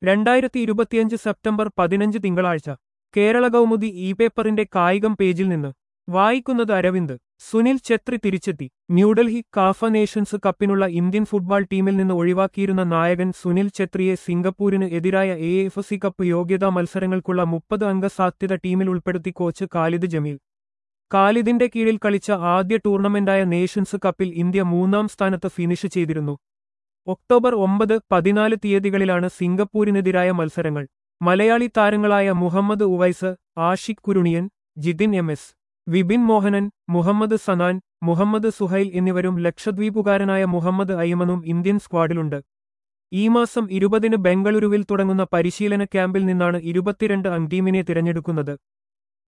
രണ്ടായിരത്തി ഇരുപത്തിയഞ്ച് സെപ്റ്റംബർ പതിനഞ്ച് തിങ്കളാഴ്ച കേരള കൗമുദി ഇ പേപ്പറിന്റെ കായികം പേജിൽ നിന്ന് വായിക്കുന്നത് അരവിന്ദ് സുനിൽ ഛത്രി തിരിച്ചെത്തി ന്യൂഡൽഹി കാഫ നേഷൻസ് കപ്പിനുള്ള ഇന്ത്യൻ ഫുട്ബോൾ ടീമിൽ നിന്ന് ഒഴിവാക്കിയിരുന്ന നായകൻ സുനിൽ ഛത്രിയെ സിംഗപ്പൂരിന് എതിരായ എ എഫ് സി കപ്പ് യോഗ്യതാ മത്സരങ്ങൾക്കുള്ള മുപ്പത് അംഗ സാധ്യത ടീമിൽ ഉൾപ്പെടുത്തി കോച്ച് ഖാലിദ് ജമീൽ ഖാലിദിന്റെ കീഴിൽ കളിച്ച ആദ്യ ടൂർണമെന്റായ നേഷൻസ് കപ്പിൽ ഇന്ത്യ മൂന്നാം സ്ഥാനത്ത് ഫിനിഷ് ചെയ്തിരുന്നു ഒക്ടോബർ ഒമ്പത് പതിനാല് തീയതികളിലാണ് സിംഗപ്പൂരിനെതിരായ മത്സരങ്ങൾ മലയാളി താരങ്ങളായ മുഹമ്മദ് ഉവൈസ് ആഷിഖ് കുരുണിയൻ ജിതിൻ എം എസ് വിപിൻ മോഹനൻ മുഹമ്മദ് സനാൻ മുഹമ്മദ് സുഹൈൽ എന്നിവരും ലക്ഷദ്വീപുകാരനായ മുഹമ്മദ് അയ്മനും ഇന്ത്യൻ സ്ക്വാഡിലുണ്ട് ഈ മാസം ഇരുപതിന് ബംഗളൂരുവിൽ തുടങ്ങുന്ന പരിശീലന ക്യാമ്പിൽ നിന്നാണ് ഇരുപത്തിരണ്ട് അംഗീമിനെ തിരഞ്ഞെടുക്കുന്നത്